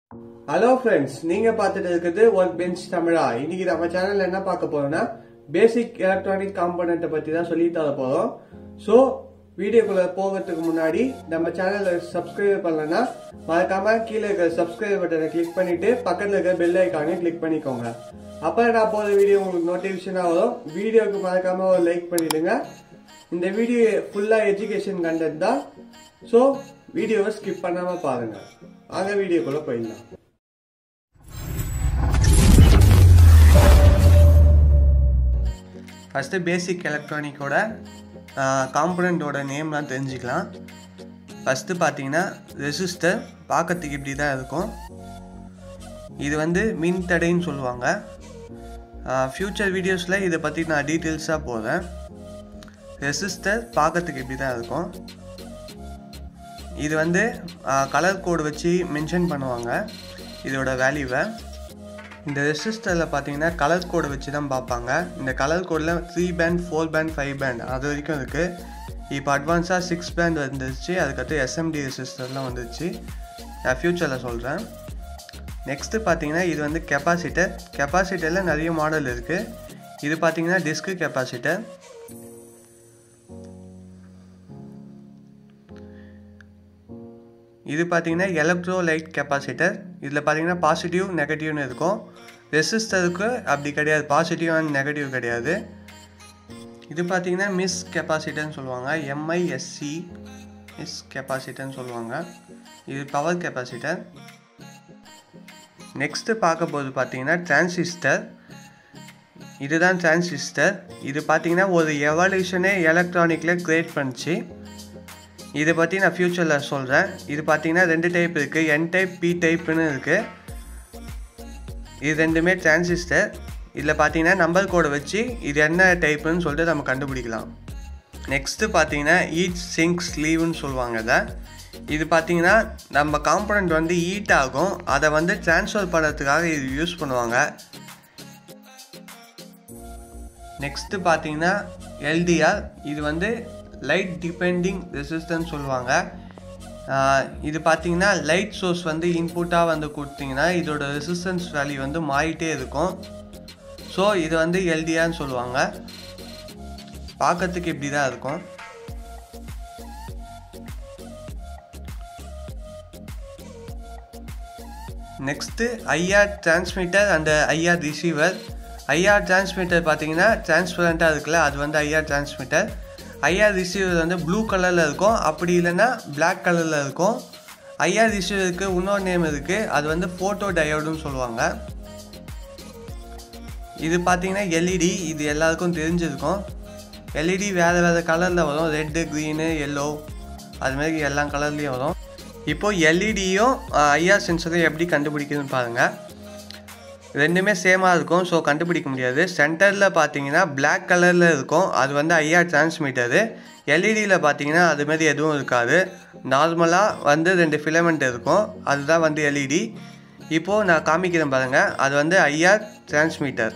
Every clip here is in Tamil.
ஹலோ ஃப்ரெண்ட்ஸ் நீங்க பார்த்துட்டு இருக்கிறது ஒர்க் பெஞ்ச் தமிழா இன்னைக்கு நம்ம சேனல்ல என்ன பார்க்க போறோம்னா பேசிக் எலக்ட்ரானிக் காம்பனண்ட்டை பத்தி தான் சொல்லி தர போறோம் ஸோ வீடியோக்குள்ள போகிறதுக்கு முன்னாடி நம்ம சேனலை சப்ஸ்கிரைப் பண்ணலன்னா மறக்காம கீழே இருக்கிற சப்ஸ்கிரைப் பட்டனை கிளிக் பண்ணிட்டு பக்கத்துல இருக்கிற பெல் ஐக்கானையும் கிளிக் பண்ணிக்கோங்க அப்ப நான் போற வீடியோ உங்களுக்கு நோட்டிபிகேஷனா வரும் வீடியோக்கு மறக்காம ஒரு லைக் பண்ணிடுங்க இந்த வீடியோ ஃபுல்லா எஜுகேஷன் கண்டென்ட் தான் ஸோ வீடியோவை ஸ்கிப் பண்ணாம பாருங்க வாங்க வீடியோக்குள்ள போயிடலாம் ஃபஸ்ட்டு பேசிக் எலக்ட்ரானிக்கோட காம்பனண்ட்டோட நேம்லாம் தெரிஞ்சுக்கலாம் ஃபஸ்ட்டு பார்த்தீங்கன்னா ரெசிஸ்டர் பார்க்கறதுக்கு இப்படி தான் இருக்கும் இது வந்து மின் தடைன்னு சொல்லுவாங்க ஃப்யூச்சர் வீடியோஸில் இதை பற்றி நான் டீட்டெயில்ஸாக போகிறேன் ரெசிஸ்டர் பார்க்கறதுக்கு இப்படி தான் இருக்கும் இது வந்து கலர் கோடு வச்சு மென்ஷன் பண்ணுவாங்க இதோட வேல்யூவை இந்த ரெசிஸ்டரில் பார்த்தீங்கன்னா கலர் கோடு வச்சு தான் பார்ப்பாங்க இந்த கலர் கோடில் three band four band five band அது வரைக்கும் இருக்குது இப்போ அட்வான்ஸாக சிக்ஸ் பேண்ட் வந்துருச்சு அதுக்கடுத்து எஸ்எம்டி ரெசிஸ்டர்லாம் வந்துருச்சு நான் ஃப்யூச்சரில் சொல்கிறேன் நெக்ஸ்ட்டு பார்த்தீங்கன்னா இது வந்து கெப்பாசிட்டர் கெப்பாசிட்டரில் நிறைய மாடல் இருக்குது இது பார்த்தீங்கன்னா டிஸ்க்கு கெப்பாசிட்டர் இது பார்த்தீங்கன்னா எலக்ட்ரோலைட் கெப்பாசிட்டர் இதில் பார்த்தீங்கன்னா பாசிட்டிவ் நெகட்டிவ்னு இருக்கும் ரெசிஸ்டருக்கு அப்படி கிடையாது பாசிட்டிவ் அண்ட் நெகட்டிவ் கிடையாது இது பார்த்தீங்கன்னா மிஸ் கெப்பாசிட்டர்னு சொல்லுவாங்க எம்ஐஎஸ்சி மிஸ் கெப்பாசிட்டர்னு சொல்லுவாங்க இது பவர் கெப்பாசிட்டர் நெக்ஸ்ட்டு பார்க்க போது பார்த்தீங்கன்னா டிரான்சிஸ்டர் இதுதான் டிரான்சிஸ்டர் இது பார்த்தீங்கன்னா ஒரு எவல்யூஷனே எலக்ட்ரானிக்கில் க்ரியேட் பண்ணிச்சு இதை பற்றி நான் ஃப்யூச்சரில் சொல்கிறேன் இது பார்த்தீங்கன்னா ரெண்டு டைப் இருக்குது என் டைப் பி டைப்புன்னு இருக்குது இது ரெண்டுமே டிரான்சிஸ்டர் இதில் பார்த்தீங்கன்னா நம்பர் கோடை வச்சு இது என்ன டைப்புன்னு சொல்லிட்டு நம்ம கண்டுபிடிக்கலாம் நெக்ஸ்ட்டு பார்த்தீங்கன்னா ஈட் சிங்க் ஸ்லீவ்னு சொல்லுவாங்க இதை இது பார்த்தீங்கன்னா நம்ம காம்பனண்ட் வந்து ஈட் ஆகும் அதை வந்து ட்ரான்ஸ்ஃபர் பண்ணுறதுக்காக இது யூஸ் பண்ணுவாங்க நெக்ஸ்ட்டு பார்த்தீங்கன்னா எல்டிஆர் இது வந்து லைட் டிபெண்டிங் ரெசிஸ்டன்ஸ் சொல்லுவாங்க இது பார்த்தீங்கன்னா லைட் சோர்ஸ் வந்து இன்புட்டாக வந்து கொடுத்தீங்கன்னா இதோட ரெசிஸ்டன்ஸ் வேல்யூ வந்து மாறிட்டே இருக்கும் ஸோ இது வந்து எல்டிஆர்னு சொல்லுவாங்க பார்க்கறதுக்கு இப்படி தான் இருக்கும் next IR transmitter and IR receiver IR transmitter பார்த்தீங்கன்னா டிரான்ஸ்பரண்ட்டாக இருக்குல்ல அது வந்து ஐஆர் டிரான்ஸ்மிட்டர் ஐஆர் ரிசீவர் வந்து ப்ளூ கலரில் இருக்கும் அப்படி இல்லைன்னா பிளாக் கலரில் இருக்கும் ஐஆர் ரிசீவருக்கு இன்னொரு நேம் இருக்குது அது வந்து ஃபோட்டோ டயோடுன்னு சொல்லுவாங்க இது பார்த்தீங்கன்னா எல்இடி இது எல்லாருக்கும் தெரிஞ்சிருக்கும் எல்இடி வேறு வேறு கலரில் வரும் ரெட்டு க்ரீனு எல்லோ அதுமாரி எல்லா கலர்லேயும் வரும் இப்போது எல்இடியும் ஐஆர் சென்சரையும் எப்படி கண்டுபிடிக்குதுன்னு பாருங்கள் ரெண்டுமே சேமாக இருக்கும் ஸோ கண்டுபிடிக்க முடியாது சென்டரில் பார்த்தீங்கன்னா பிளாக் கலரில் இருக்கும் அது வந்து ஐஆர் டிரான்ஸ்மிட்டரு எல்இடியில் பார்த்தீங்கன்னா அதுமாரி எதுவும் இருக்காது நார்மலாக வந்து ரெண்டு ஃபிலமெண்ட் இருக்கும் அதுதான் வந்து எல்இடி இப்போது நான் காமிக்கிறேன் பாருங்கள் அது வந்து ஐஆர் டிரான்ஸ்மிட்டர்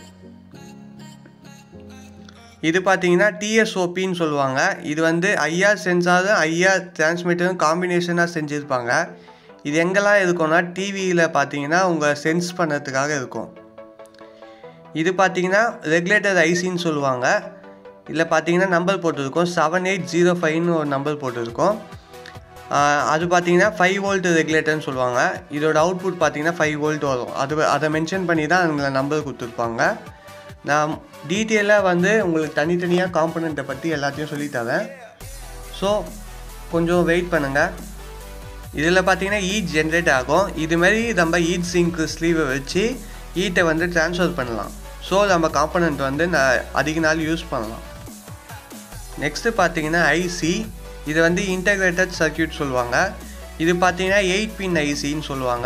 இது பார்த்தீங்கன்னா டிஎஸ்ஓபின்னு சொல்லுவாங்க இது வந்து ஐஆர் சென்சாரும் ஐஆர் டிரான்ஸ்மிட்டரும் காம்பினேஷனாக செஞ்சுருப்பாங்க இது எங்கெல்லாம் இருக்கும்னா டிவியில் பார்த்தீங்கன்னா உங்கள் சென்ஸ் பண்ணுறதுக்காக இருக்கும் இது பார்த்தீங்கன்னா ரெகுலேட்டர் ஐசின்னு சொல்லுவாங்க இதில் பார்த்தீங்கன்னா நம்பர் போட்டிருக்கோம் செவன் எயிட் ஜீரோ ஃபைவ்னு ஒரு நம்பர் போட்டிருக்கோம் அது பார்த்தீங்கன்னா ஃபைவ் வோல்ட் ரெகுலேட்டர்னு சொல்லுவாங்க இதோட அவுட்புட் பார்த்தீங்கன்னா ஃபைவ் வோல்ட் வரும் அது அதை மென்ஷன் பண்ணி தான் அதில் நம்பர் கொடுத்துருப்பாங்க நான் டீட்டெயிலாக வந்து உங்களுக்கு தனித்தனியாக காம்பனண்ட்டை பற்றி எல்லாத்தையும் சொல்லித்தரேன் ஸோ கொஞ்சம் வெயிட் பண்ணுங்கள் இதில் பார்த்தீங்கன்னா ஈட் ஜென்ரேட் ஆகும் இதுமாரி நம்ம ஈட் சிங்க் ஸ்லீவை வச்சு ஈட்டை வந்து ட்ரான்ஸ்ஃபர் பண்ணலாம் ஸோ நம்ம காம்பனண்ட் வந்து நான் அதிக நாள் யூஸ் பண்ணலாம் நெக்ஸ்ட்டு பார்த்தீங்கன்னா ஐசி இது வந்து இன்டகிரேட்டட் சர்க்கியூட் சொல்லுவாங்க இது பார்த்தீங்கன்னா எயிட் பின் ஐசின்னு சொல்லுவாங்க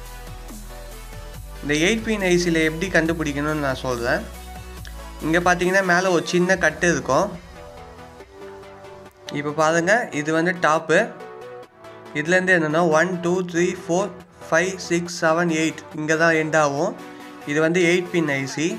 இந்த எயிட் பின் ஐசியில் எப்படி கண்டுபிடிக்கணும்னு நான் சொல்கிறேன் இங்கே பார்த்தீங்கன்னா மேலே ஒரு சின்ன கட்டு இருக்கும் இப்போ பாருங்கள் இது வந்து டாப்பு இதுலேருந்து என்னென்னா one two three four five six seven eight இங்கே தான் எண்ட் ஆகும் இது வந்து எயிட் பின் ஐசி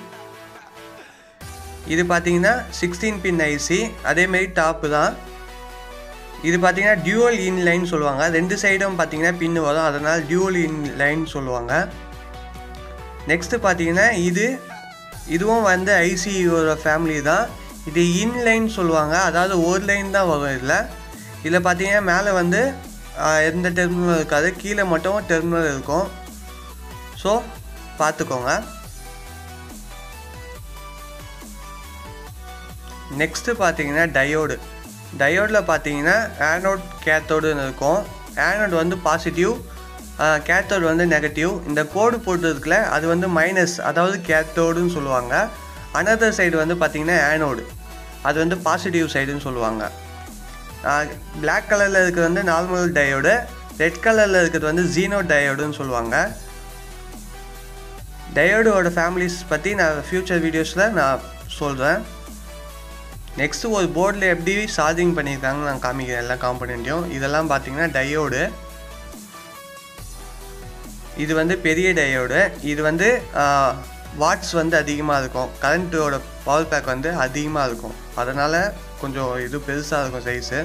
இது பார்த்தீங்கன்னா சிக்ஸ்டீன் பின் ஐசி அதேமாரி டாப்பு தான் இது பார்த்தீங்கன்னா டியூவல் இன் லைன் சொல்லுவாங்க ரெண்டு சைடும் பார்த்தீங்கன்னா பின்னு வரும் அதனால் டியூவல் இன் லைன் சொல்லுவாங்க நெக்ஸ்ட்டு பார்த்தீங்கன்னா இது இதுவும் வந்து ஐசியோட ஃபேமிலி தான் இது இன் லைன் சொல்லுவாங்க அதாவது ஒரு லைன் தான் வரும் இதில் இதில் பார்த்தீங்கன்னா மேலே வந்து ஆஹ், எந்த டெர்மினல் இருக்காது கீழே மட்டும் டெர்மினல் இருக்கும் ஸோ பார்த்துக்கோங்க நெக்ஸ்ட்டு பார்த்தீங்கன்னா டயோடு டயோடில் பார்த்தீங்கன்னா ஆனோட் கேத்தோடுன்னு இருக்கும் ஆனோட் வந்து பாசிட்டிவ் கேத்தோடு வந்து நெகட்டிவ் இந்த கோடு போட்டதுக்குல அது வந்து மைனஸ் அதாவது கேத்தோடுன்னு சொல்லுவாங்க அனதர் சைடு வந்து பார்த்தீங்கன்னா ஆனோடு அது வந்து பாசிட்டிவ் சைடுன்னு சொல்லுவாங்க பிளாக் கலரில் இருக்கிறது வந்து நார்மல் டயோடு ரெட் கலரில் இருக்கிறது வந்து ஜீனோ டயோடுன்னு சொல்லுவாங்க டயோடோட ஃபேமிலிஸ் பற்றி நான் ஃப்யூச்சர் வீடியோஸில் நான் சொல்கிறேன் நெக்ஸ்ட்டு ஒரு போர்டில் எப்படி சார்ஜிங் பண்ணியிருக்காங்கன்னு நான் காமிக்கிறேன் எல்லா காம்பனண்ட்டையும் இதெல்லாம் பார்த்தீங்கன்னா டயோடு இது வந்து பெரிய டயோடு இது வந்து வாட்ஸ் வந்து அதிகமாக இருக்கும் கரண்ட்டோட பவர் பேக் வந்து அதிகமாக இருக்கும் அதனால் கொஞ்சம் இது பெருசாக இருக்கும் சைஸு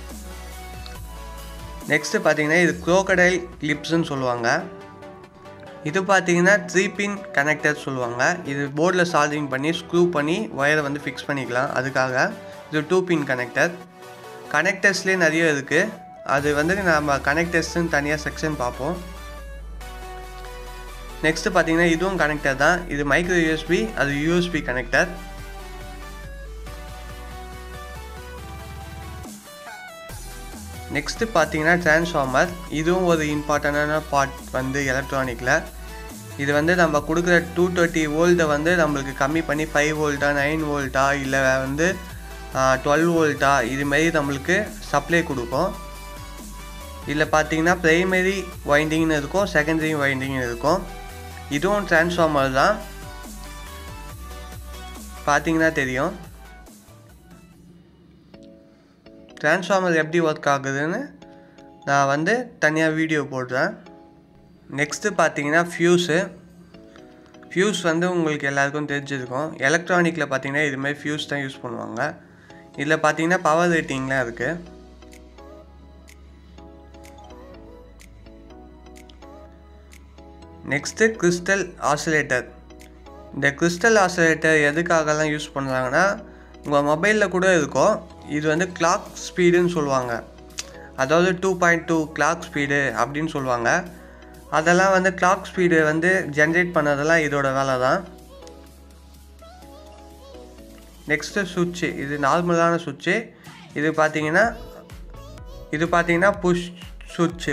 நெக்ஸ்ட்டு பார்த்தீங்கன்னா இது குரோக்கடைல் கிளிப்ஸ்ன்னு சொல்லுவாங்க இது பார்த்தீங்கன்னா த்ரீ பின் கனெக்டர் சொல்லுவாங்க இது போர்டில் சார்ஜிங் பண்ணி ஸ்க்ரூ பண்ணி ஒயரை வந்து ஃபிக்ஸ் பண்ணிக்கலாம் அதுக்காக இது டூ பின் கனெக்டர் கனெக்டர்ஸ்லேயே நிறைய இருக்குது அது வந்து நம்ம கனெக்டர்ஸ்னு தனியாக செக்ஷன் பார்ப்போம் நெக்ஸ்ட்டு பார்த்தீங்கன்னா இதுவும் கனெக்டர் தான் இது மைக்ரோ யூஎஸ்பி அது யூஎஸ்பி கனெக்டர் நெக்ஸ்ட்டு பார்த்தீங்கன்னா டிரான்ஸ்ஃபார்மர் இதுவும் ஒரு இம்பார்ட்டண்டான பார்ட் வந்து எலக்ட்ரானிக்கில் இது வந்து நம்ம கொடுக்குற டூ டுவெண்ட்டி வோல்ட்டை வந்து நம்மளுக்கு கம்மி பண்ணி ஃபைவ் வோல்ட்டா நைன் வோல்ட்டா இல்லை வந்து டுவெல் வோல்ட்டா இதுமாரி நம்மளுக்கு சப்ளை கொடுக்கும் இதில் பார்த்தீங்கன்னா ப்ரைமரி வைண்டிங்னு இருக்கும் செகண்டரி வைண்டிங்னு இருக்கும் இதுவும் டிரான்ஸ்ஃபார்மர் தான் பார்த்தீங்கன்னா தெரியும் டிரான்ஸ்ஃபார்மர் எப்படி ஒர்க் ஆகுதுன்னு நான் வந்து தனியாக வீடியோ போடுறேன் நெக்ஸ்ட்டு பார்த்தீங்கன்னா ஃப்யூஸு ஃப்யூஸ் வந்து உங்களுக்கு எல்லாருக்கும் தெரிஞ்சிருக்கும் எலக்ட்ரானிக்கில் பார்த்தீங்கன்னா இதுமாதிரி ஃப்யூஸ் தான் யூஸ் பண்ணுவாங்க இதில் பார்த்தீங்கன்னா பவர் ரேட்டிங்லாம் இருக்குது நெக்ஸ்ட்டு கிறிஸ்டல் ஆசிலேட்டர் இந்த கிறிஸ்டல் ஆசிலேட்டர் எதுக்காகலாம் யூஸ் பண்ணுறாங்கன்னா உங்கள் மொபைலில் கூட இருக்கும் இது வந்து கிளாக் ஸ்பீடுன்னு சொல்லுவாங்க அதாவது two point two clock speed அப்படின்னு சொல்லுவாங்க அதெல்லாம் வந்து கிளாக் ஸ்பீடு வந்து ஜென்ரேட் பண்ணதெல்லாம் இதோட வேலை தான் நெக்ஸ்ட்டு சுவிட்சு இது நார்மலான சுவிட்சு இது பார்த்தீங்கன்னா இது பார்த்தீங்கன்னா புஷ் சுவிட்சு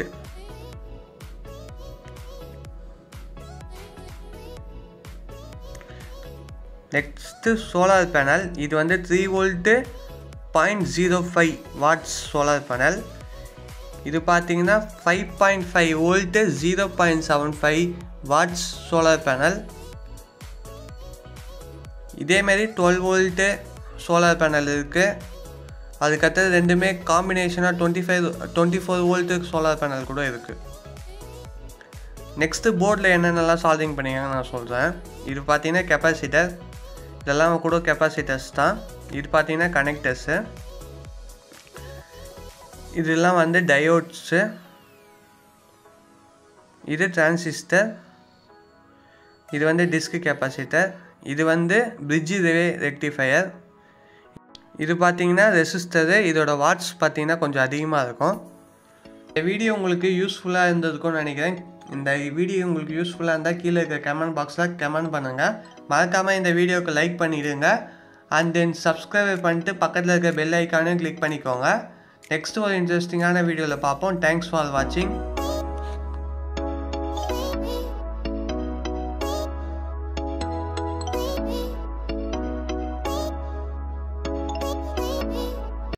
நெக்ஸ்ட்டு சோலார் பேனல் இது வந்து three volt point zero five watts solar panel இது பார்த்தீங்கன்னா five point five volt zero point seven five watts solar panel இதேமாரி டுவெல் வோல்ட்டு சோலார் பேனல் இருக்குது அதுக்கடுத்தது ரெண்டுமே காம்பினேஷனாக twenty five twenty four volt solar panel கூட இருக்குது நெக்ஸ்ட்டு போர்டில் என்னென்னலாம் சால்விங் பண்ணியிருக்காங்கன்னு நான் சொல்கிறேன் இது பார்த்தீங்கன்னா கெப்பாசிட்டர் இதெல்லாம் கூட கெப்பாசிட்டர்ஸ் தான் இது பார்த்தீங்கன்னா கனெக்டர்ஸு இதெல்லாம் வந்து டயோட்ஸு இது டிரான்சிஸ்டர் இது வந்து டிஸ்க் கெப்பாசிட்டர் இது வந்து பிரிட்ஜ் ரிவே ரெக்டிஃபையர் இது பார்த்தீங்கன்னா ரெசிஸ்டரு இதோட வாட்ஸ் பார்த்தீங்கன்னா கொஞ்சம் அதிகமாக இருக்கும் இந்த வீடியோ உங்களுக்கு யூஸ்ஃபுல்லாக இருந்ததுக்கும்னு நினைக்கிறேன் இந்த வீடியோ உங்களுக்கு யூஸ்ஃபுல்லாக இருந்தால் கீழே இருக்க கமெண்ட் பாக்ஸில் கமெண்ட் பண்ணுங்கள் மறக்காமல் இந்த வீடியோவுக்கு லைக் பண்ணிடுங்க அண்ட் தென் சப்ஸ்கிரைப் பண்ணிட்டு பக்கத்தில் இருக்க பெல் ஐக்கானையும் கிளிக் பண்ணிக்கோங்க நெக்ஸ்ட் ஒரு இன்ட்ரெஸ்டிங்கான வீடியோவில் பார்ப்போம் தேங்க்ஸ் ஃபார் வாட்சிங்